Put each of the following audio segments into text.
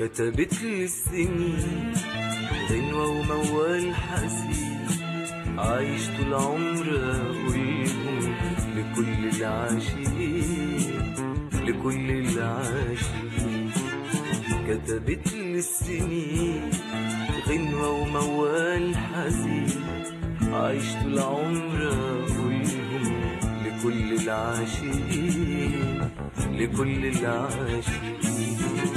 كتبت لي السنين غنوة وموال حزين عايش طول عمري أقولهم لكل العاشقين لكل العاشقين كتبت لي السنين غنوة وموال حزين عايش طول عمري أقولهم لكل العاشقين لكل العاشقين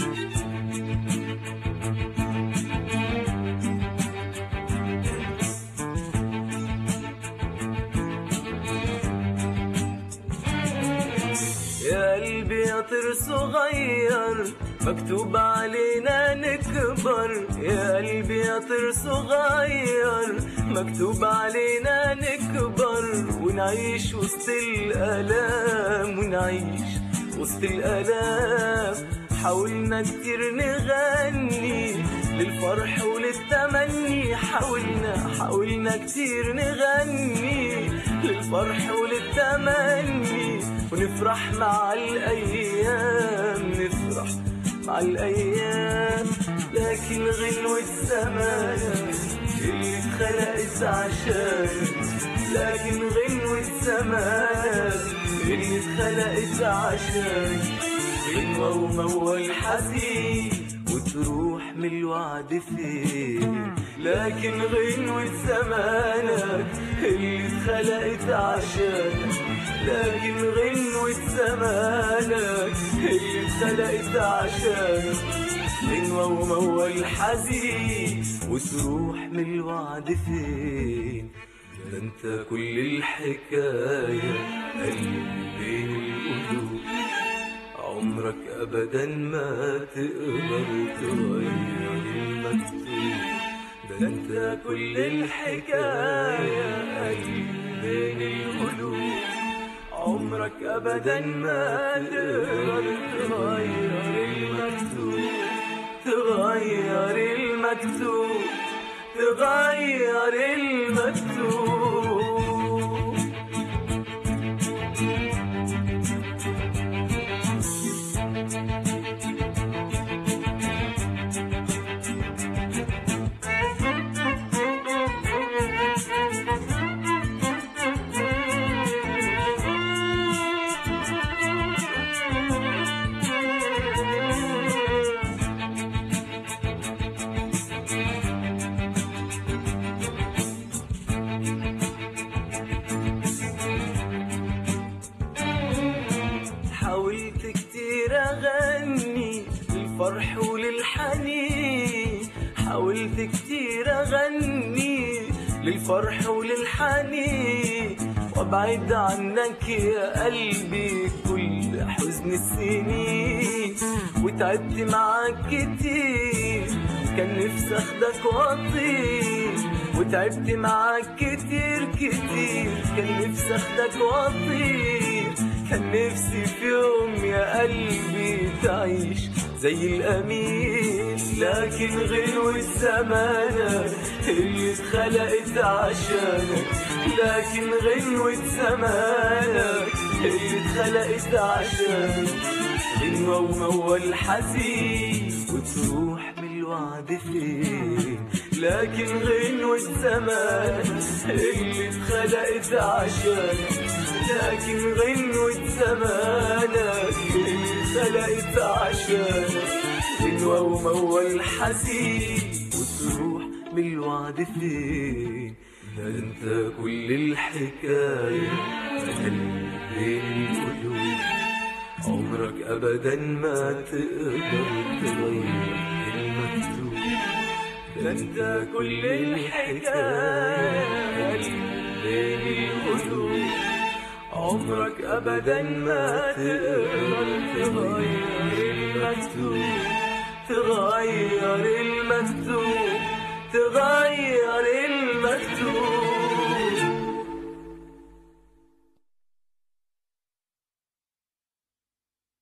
يا قلبي يا طير صغير مكتوب علينا نكبر يا قلبي يا طير صغير مكتوب علينا نكبر ونعيش وسط الآلام ونعيش وسط الآلام حاولنا كتير نغني للفرح وللتمني حاولنا حاولنا كتير نغني للفرح وللتمني ونفرح مع الأيام نفرح مع الأيام لكن غنوة زمان اللي اتخلقت عشان لكن غنوة زمان اللي اتخلقت عشان غنوة وموال حزين وتروح من الوعد فين لكن غنوة زمانك اللي اتخلقت عشانك لكن غنوة زمانك اللي اتخلقت عشانك غنوة وموال حزين وتروح من الوعد فين ده انت كل الحكاية قلبي بين القلوب عمرك ابدا ما تقدر تغير المكتوب ده انت كل الحكايه قلبي بين القلوب عمرك ابدا ما تقدر تغير المكتوب تغير المكتوب تغير المكتوب حاولت كتير اغني للفرح وللحنين حاولت كتير اغني للفرح وللحنين وابعد عنك يا قلبي كل حزن السنين وتعبت معاك كتير كان نفسي اخدك واطير وتعبت معاك كتير كتير كان نفسي اخدك واطير كان نفسي في يوم يا قلبي تعيش زي الأمين لكن غنوة زمانك اللي اتخلقت عشانك لكن غنوة زمانك اللي اتخلقت عشانك غنوة وموال حزين وتروح من الوعد فين لكن غنوة زمانك اللي اتخلقت عشانك لكن غنوة زمانك اللي اتخلقت عشانك غنوة وموال حزين وتروح من الوعد فين ده انت كل الحكاية قلبي بين القلوب عمرك ابدا ما تقدر تغير المكتوب ده انت كل الحكاية قلبي بين القلوب عمرك ابدا ما تقدر تغير المكتوب تغير